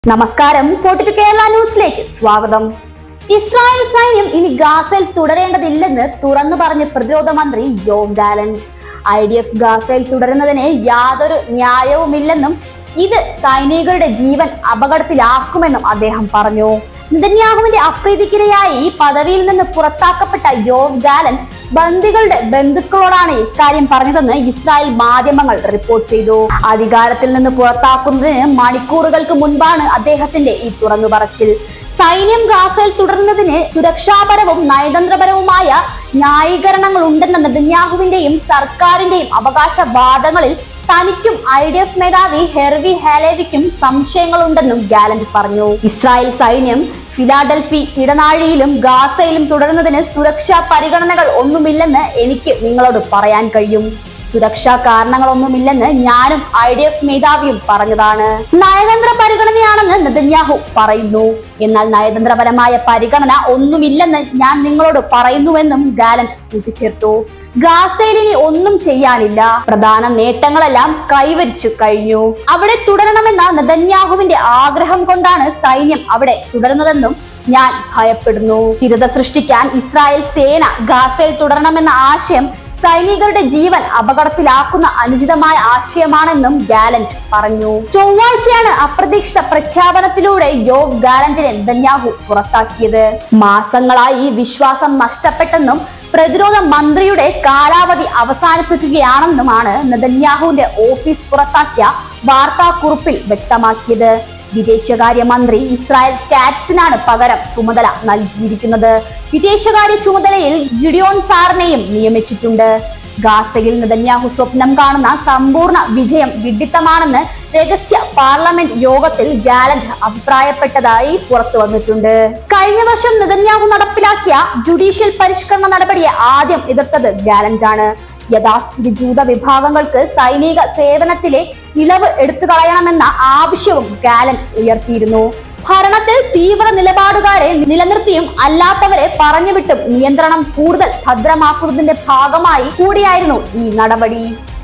നമസ്കാരം forty to Kerala ന്യൂസിലേക്ക് സ്വാഗതം ഇസ്രായേൽ സൈന്യം ഇനി ഗാസയിൽ തുടരേണ്ടതില്ലെന്ന് തുറന്നു പറഞ്ഞ പ്രതിരോധ മന്ത്രി Yoav Gallant I D F ഗാസയിൽ തുടരുന്നതിന് യാതൊരു ന്യായവുമില്ലെന്നും ഇത് സൈനികരുടെ ജീവൻ അപകടത്തിലാക്കുമെന്നും അദ്ദേഹം പറഞ്ഞു നെതന്യാഹുവിന്റെ അപ്രീതിക്കിരയായി പദവിയിൽ നിന്ന് പുറത്താക്കപ്പെട്ട യോവ് ഗാലൻ ബന്ദികളുടെ ബന്ധുക്കളോടാണ് ഇക്കാര്യം പറഞ്ഞതെന്ന് ഇസ്രായേൽ മാധ്യമങ്ങൾ റിപ്പോർട്ട് ചെയ്തു അധികാരത്തിൽ നിന്ന് പുറത്താക്കുന്നതിന് മണിക്കൂറുകൾക്ക് മുൻപാണ് അദ്ദേഹത്തിന്റെ ഈ തുറന്നു പറച്ചിൽ സൈന്യം ഗാസയിൽ തുടർന്നതിന് സുരക്ഷാപരവും നയതന്ത്രപരവുമായ ന്യായീകരണങ്ങൾ ഉണ്ടെന്ന നെതന്യാഹുവിന്റെയും സർക്കാരിന്റെയും അവകാശവാദങ്ങളിൽ തനിക്കും ഐ ഡി എഫ് മേധാവി ഹെർവി ഹാലേവിക്കും സംശയങ്ങളുണ്ടെന്നും ഗാലന്റ് പറഞ്ഞു ഇസ്രായേൽ സൈന്യം ഫിലാഡൽഫി ഇടനാഴിയിലും ഗാസയിലും തുടരുന്നതിന് സുരക്ഷാ പരിഗണനകൾ ഒന്നുമില്ലെന്ന് എനിക്ക് നിങ്ങളോട് പറയാൻ കഴിയും സുരക്ഷാ കാരണങ്ങളൊന്നുമില്ലെന്ന് ഞാനും ഐ ഡി എഫ് മേധാവിയും പറഞ്ഞതാണ് നയതന്ത്ര പരിഗണനയാണെന്ന് നെതന്യാഹു പറയുന്നു എന്നാൽ നയതന്ത്രപരമായ പരിഗണന ഒന്നുമില്ലെന്ന് ഞാൻ നിങ്ങളോട് പറയുന്നുവെന്നും ഗാലന്റ് കൂട്ടിച്ചേർത്തു ഗാസയിൽ ഇനി ഒന്നും ചെയ്യാനില്ല പ്രധാന നേട്ടങ്ങളെല്ലാം കൈവരിച്ചു കഴിഞ്ഞു അവിടെ തുടരണമെന്ന നെതന്യാഹുവിന്റെ ആഗ്രഹം കൊണ്ടാണ് സൈന്യം അവിടെ തുടരുന്നതെന്നും ഞാൻ ഭയപ്പെടുന്നു സ്ഥിരത സൃഷ്ടിക്കാൻ ഇസ്രായേൽ സേന ഗാസയിൽ തുടരണമെന്ന ആശയം സൈനികരുടെ ജീവൻ അപകടത്തിലാക്കുന്ന അനുചിതമായ ആശയമാണെന്നും ഗാലന്റ് പറഞ്ഞു ചൊവ്വാഴ്ചയാണ് അപ്രതീക്ഷിത പ്രഖ്യാപനത്തിലൂടെ യോവ് ഗാലന്റിനെ നെതന്യാഹു പുറത്താക്കിയത് മാസങ്ങളായി വിശ്വാസം നഷ്ടപ്പെട്ടെന്നും പ്രതിരോധ മന്ത്രിയുടെ കാലാവധി അവസാനിപ്പിക്കുകയാണെന്നുമാണ് നെതന്യാഹുവിന്റെ ഓഫീസ് പുറത്താക്കിയ വാർത്താക്കുറിപ്പിൽ വ്യക്തമാക്കിയത് വിദേശകാര്യ മന്ത്രി ഇസ്രായേൽ കാറ്റ്സിനാണ് പകരം ചുമതല നൽകിയിരിക്കുന്നത് വിദേശകാര്യ ചുമതലയിൽ ഗിഡിയോൺ സാറിനെയും നിയമിച്ചിട്ടുണ്ട് ഗാസയിൽ നെതന്യാഹു സ്വപ്നം കാണുന്ന സമ്പൂർണ്ണ വിജയം വിഡിത്തമാണെന്ന് രഹസ്യ പാർലമെന്റ് യോഗത്തിൽ ഗാലന്റ് അഭിപ്രായപ്പെട്ടതായി പുറത്തു വന്നിട്ടുണ്ട് കഴിഞ്ഞ വർഷം നെതന്യാഹു നടപ്പിലാക്കിയ ജുഡീഷ്യൽ പരിഷ്കരണ നടപടിയെ ആദ്യം എതിർത്തത് ഗാലന്റ് ആണ് യഥാസ്ഥിതി ജൂത വിഭാഗങ്ങൾക്ക് സൈനിക സേവനത്തിലെ ഇളവ് എടുത്തു കളയണമെന്ന ആവശ്യവും ഗാലന്റ് ഉയർത്തിയിരുന്നു ഭരണത്തിൽ തീവ്ര നിലപാടുകാരെ നിലനിർത്തിയും അല്ലാത്തവരെ പറഞ്ഞുവിട്ടും നിയന്ത്രണം കൂടുതൽ ഭദ്രമാക്കുന്നതിന്റെ ഭാഗമായി കൂടിയായിരുന്നു ഈ നടപടി